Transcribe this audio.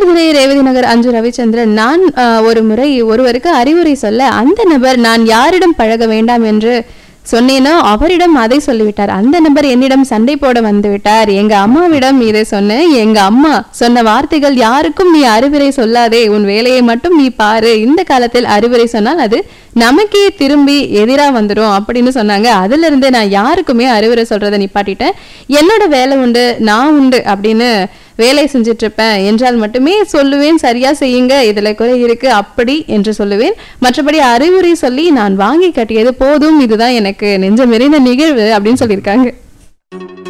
மயிலாடுதுறை ரேவதி நகர் அஞ்சு ரவிச்சந்திரன் நான் அஹ், ஒரு முறை ஒருவருக்கு அறிவுரை சொல்ல அந்த நபர் நான் யாரிடம் பழக வேண்டாம் என்று சொன்னேனோ அவரிடம் அதை சொல்லிவிட்டார் அந்த நபர் என்னிடம் சண்டை போட வந்து விட்டார் எங்க அம்மாவிடம் இதை சொன்னேன் எங்க அம்மா சொன்ன வார்த்தைகள் யாருக்கும் நீ அறிவுரை சொல்லாதே உன் வேலையை மட்டும் நீ பாரு இந்த காலத்தில் அறிவுரை சொன்னால் அது நமக்கே திரும்பி எதிரா வந்துடும் அப்படின்னு சொன்னாங்க அதுல இருந்து நான் யாருக்குமே அறிவுரை சொல்றதை நிப்பாட்டிட்டேன் என்னோட வேலை உண்டு நான் உண்டு அப்படின்னு வேலை செஞ்சுட்டு இருப்பேன் என்றால் மட்டுமே சொல்லுவேன் சரியா செய்யுங்க இதுல குறை இருக்கு அப்படி என்று சொல்லுவேன் மற்றபடி அறிவுரை சொல்லி நான் வாங்கி கட்டியது போதும் இதுதான் எனக்கு நெஞ்சம் நிறைந்த நிகழ்வு அப்படின்னு சொல்லியிருக்காங்க